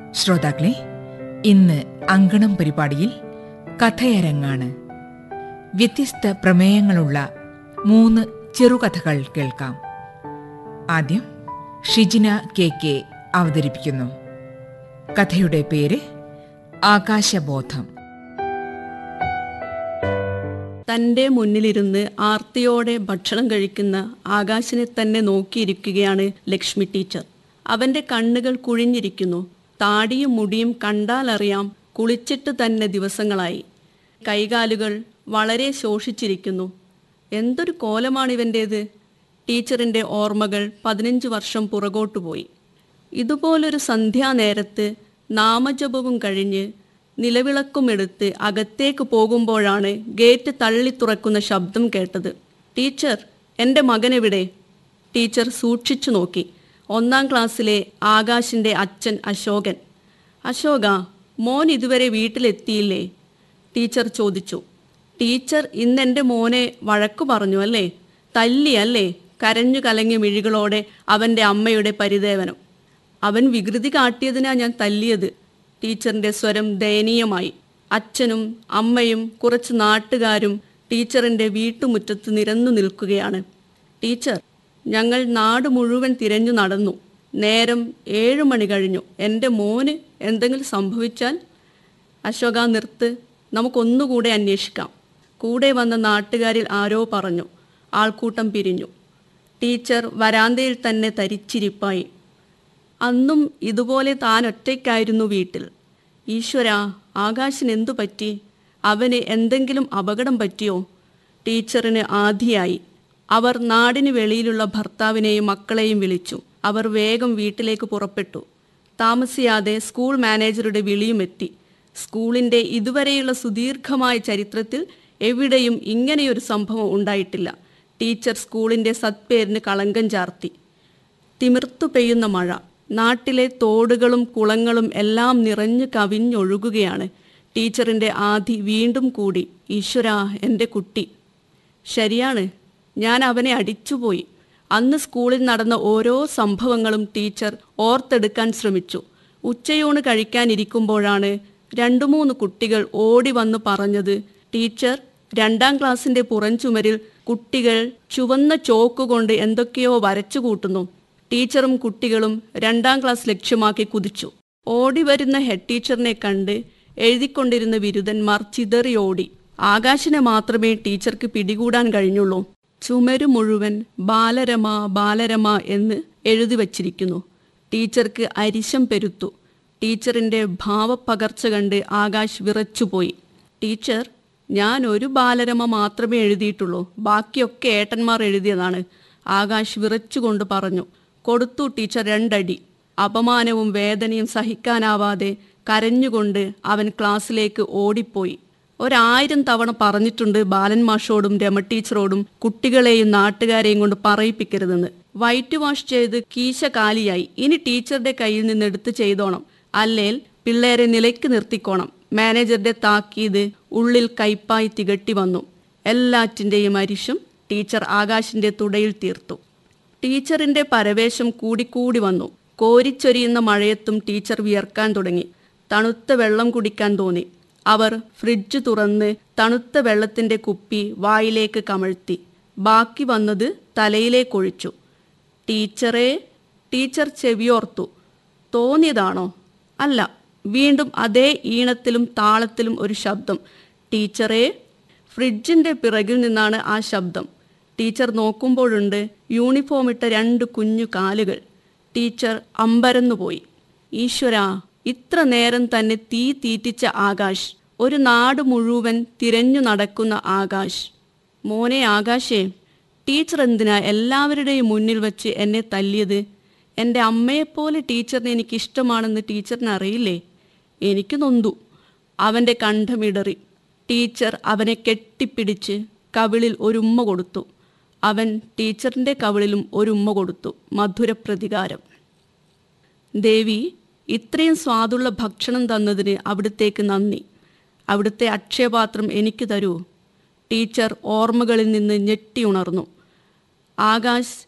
ശ്രോതാക്കളെ ഇന്ന് അങ്കണം പരിപാടിയിൽ കഥയരങ്ങാണ് വ്യത്യസ്ത പ്രമേയങ്ങളുള്ള മൂന്ന് ചെറുകഥകൾ കേൾക്കാം ആദ്യം ഷിജിന കെ കെ അവതരിപ്പിക്കുന്നു കഥയുടെ പേര് ആകാശബോധം തൻ്റെ മുന്നിലിരുന്ന് ആർത്തിയോടെ ഭക്ഷണം കഴിക്കുന്ന ആകാശിനെ തന്നെ നോക്കിയിരിക്കുകയാണ് ലക്ഷ്മി ടീച്ചർ അവൻ്റെ കണ്ണുകൾ കുഴിഞ്ഞിരിക്കുന്നു താടിയും മുടിയും കണ്ടാലറിയാം കുളിച്ചിട്ട് തന്നെ ദിവസങ്ങളായി കൈകാലുകൾ വളരെ ശോഷിച്ചിരിക്കുന്നു എന്തൊരു കോലമാണിവൻ്റേത് ടീച്ചറിൻ്റെ ഓർമ്മകൾ പതിനഞ്ച് വർഷം പുറകോട്ടു പോയി ഇതുപോലൊരു സന്ധ്യാനേരത്ത് നാമജപവും കഴിഞ്ഞ് നിലവിളക്കുമെടുത്ത് അകത്തേക്ക് പോകുമ്പോഴാണ് ഗേറ്റ് തള്ളി തുറക്കുന്ന ശബ്ദം കേട്ടത് ടീച്ചർ എൻ്റെ മകനെവിടെ ടീച്ചർ സൂക്ഷിച്ചു നോക്കി ഒന്നാം ക്ലാസ്സിലെ ആകാശിൻ്റെ അച്ഛൻ അശോകൻ അശോക മോൻ ഇതുവരെ വീട്ടിലെത്തിയില്ലേ ടീച്ചർ ചോദിച്ചു ടീച്ചർ ഇന്നെൻ്റെ മോനെ വഴക്കു പറഞ്ഞു അല്ലേ തല്ലി അല്ലേ കരഞ്ഞു കലങ്ങിയ മിഴികളോടെ അവൻ്റെ അമ്മയുടെ പരിദേവനം അവൻ വികൃതി കാട്ടിയതിനാ ഞാൻ തല്ലിയത് ടീച്ചറിൻ്റെ സ്വരം ദയനീയമായി അച്ഛനും അമ്മയും കുറച്ച് നാട്ടുകാരും ടീച്ചറിൻ്റെ വീട്ടുമുറ്റത്ത് നിരന്നു നിൽക്കുകയാണ് ടീച്ചർ ഞങ്ങൾ നാട് മുഴുവൻ തിരഞ്ഞു നടന്നു നേരം ഏഴു മണി കഴിഞ്ഞു എൻ്റെ മോന് എന്തെങ്കിലും സംഭവിച്ചാൽ അശോക നിർത്ത് നമുക്കൊന്നുകൂടെ അന്വേഷിക്കാം കൂടെ വന്ന നാട്ടുകാരിൽ ആരോ പറഞ്ഞു ആൾക്കൂട്ടം പിരിഞ്ഞു ടീച്ചർ വരാന്തയിൽ തന്നെ തരിച്ചിരിപ്പായി അന്നും ഇതുപോലെ താൻ ഒറ്റയ്ക്കായിരുന്നു വീട്ടിൽ ഈശ്വര ആകാശിന് എന്തു പറ്റി അവന് എന്തെങ്കിലും അപകടം പറ്റിയോ ടീച്ചറിന് ആധിയായി അവർ നാടിന് വെളിയിലുള്ള ഭർത്താവിനെയും മക്കളെയും വിളിച്ചു അവർ വേഗം വീട്ടിലേക്ക് പുറപ്പെട്ടു താമസിയാതെ സ്കൂൾ മാനേജറുടെ വിളിയും എത്തി സ്കൂളിൻ്റെ ഇതുവരെയുള്ള സുദീർഘമായ ചരിത്രത്തിൽ എവിടെയും ഇങ്ങനെയൊരു സംഭവം ഉണ്ടായിട്ടില്ല ടീച്ചർ സ്കൂളിൻ്റെ സത്പേരിന് കളങ്കം ചാർത്തി തിമിർത്തു പെയ്യുന്ന മഴ നാട്ടിലെ തോടുകളും കുളങ്ങളും എല്ലാം നിറഞ്ഞു കവിഞ്ഞൊഴുകുകയാണ് ടീച്ചറിൻ്റെ ആധി വീണ്ടും കൂടി ഈശ്വരാ എൻ്റെ കുട്ടി ശരിയാണ് ഞാൻ അവനെ അടിച്ചുപോയി അന്ന് സ്കൂളിൽ നടന്ന ഓരോ സംഭവങ്ങളും ടീച്ചർ ഓർത്തെടുക്കാൻ ശ്രമിച്ചു ഉച്ചയൂണ് കഴിക്കാനിരിക്കുമ്പോഴാണ് രണ്ടു മൂന്ന് കുട്ടികൾ ഓടി വന്ന് പറഞ്ഞത് ടീച്ചർ രണ്ടാം ക്ലാസ്സിന്റെ പുറംചുമരിൽ കുട്ടികൾ ചുവന്ന ചോക്ക് കൊണ്ട് എന്തൊക്കെയോ വരച്ചു കൂട്ടുന്നു ടീച്ചറും കുട്ടികളും രണ്ടാം ക്ലാസ് ലക്ഷ്യമാക്കി കുതിച്ചു ഓടി വരുന്ന ഹെഡ് ടീച്ചറിനെ കണ്ട് എഴുതിക്കൊണ്ടിരുന്ന ബിരുദന്മാർ ചിതറി ഓടി ആകാശിനെ മാത്രമേ ടീച്ചർക്ക് പിടികൂടാൻ കഴിഞ്ഞുള്ളൂ ചുമരു മുഴുവൻ ബാലരമ ബാലരമ എന്ന് എഴുതി വച്ചിരിക്കുന്നു ടീച്ചർക്ക് അരിശം പെരുത്തു ടീച്ചറിന്റെ ഭാവപ്പകർച്ച കണ്ട് ആകാശ് വിറച്ചുപോയി ടീച്ചർ ഞാൻ ഒരു ബാലരമ മാത്രമേ എഴുതിയിട്ടുള്ളൂ ബാക്കിയൊക്കെ ഏട്ടന്മാർ എഴുതിയതാണ് ആകാശ് വിറച്ചുകൊണ്ട് പറഞ്ഞു കൊടുത്തു ടീച്ചർ രണ്ടടി അപമാനവും വേദനയും സഹിക്കാനാവാതെ കരഞ്ഞുകൊണ്ട് അവൻ ക്ലാസ്സിലേക്ക് ഓടിപ്പോയി ഒരായിരം തവണ പറഞ്ഞിട്ടുണ്ട് ബാലൻ മാഷോടും രമ ടീച്ചറോടും കുട്ടികളെയും നാട്ടുകാരെയും കൊണ്ട് പറയിപ്പിക്കരുതെന്ന് വൈറ്റ് വാഷ് ചെയ്ത് കീശ കാലിയായി ഇനി ടീച്ചറുടെ കയ്യിൽ നിന്ന് എടുത്ത് ചെയ്തോണം അല്ലേൽ പിള്ളേരെ നിലയ്ക്ക് നിർത്തിക്കോണം മാനേജറുടെ താക്കീത് ഉള്ളിൽ കയ്പായി തികട്ടി വന്നു എല്ലാറ്റിൻ്റെയും അരിശം ടീച്ചർ ആകാശിന്റെ തുടയിൽ തീർത്തു ടീച്ചറിന്റെ പരവേശം കൂടിക്കൂടി വന്നു കോരിച്ചൊരിയുന്ന മഴയത്തും ടീച്ചർ വിയർക്കാൻ തുടങ്ങി തണുത്ത വെള്ളം കുടിക്കാൻ തോന്നി അവർ ഫ്രിഡ്ജ് തുറന്ന് തണുത്ത വെള്ളത്തിന്റെ കുപ്പി വായിലേക്ക് കമഴ്ത്തി ബാക്കി വന്നത് തലയിലേക്കൊഴിച്ചു ടീച്ചറെ ടീച്ചർ ചെവിയോർത്തു തോന്നിയതാണോ അല്ല വീണ്ടും അതേ ഈണത്തിലും താളത്തിലും ഒരു ശബ്ദം ടീച്ചറെ ഫ്രിഡ്ജിന്റെ പിറകിൽ നിന്നാണ് ആ ശബ്ദം ടീച്ചർ നോക്കുമ്പോഴുണ്ട് യൂണിഫോം ഇട്ട രണ്ട് കുഞ്ഞു കാലുകൾ ടീച്ചർ അമ്പരന്നുപോയി ഈശ്വരാ ഇത്ര നേരം തന്നെ തീ തീറ്റിച്ച ആകാശ് ഒരു നാട് മുഴുവൻ തിരഞ്ഞു നടക്കുന്ന ആകാശ് മോനെ ആകാശേ ടീച്ചർ എന്തിനാ എല്ലാവരുടെയും മുന്നിൽ വച്ച് എന്നെ തല്ലിയത് എൻ്റെ അമ്മയെപ്പോലെ ടീച്ചറിനെ എനിക്ക് ഇഷ്ടമാണെന്ന് ടീച്ചറിന് അറിയില്ലേ എനിക്ക് നൊന്തു അവൻ്റെ കണ്ഠമിടറി ടീച്ചർ അവനെ കെട്ടിപ്പിടിച്ച് കവിളിൽ ഒരുമ്മ കൊടുത്തു അവൻ ടീച്ചറിൻ്റെ കവിളിലും ഒരുമ്മ കൊടുത്തു മധുര പ്രതികാരം ദേവി ഇത്രയും സ്വാദുള്ള ഭക്ഷണം തന്നതിന് അവിടുത്തേക്ക് നന്ദി അവിടുത്തെ അക്ഷയപാത്രം എനിക്ക് തരൂ ടീച്ചർ ഓർമ്മകളിൽ നിന്ന് ഞെട്ടി ഉണർന്നു ആകാശ്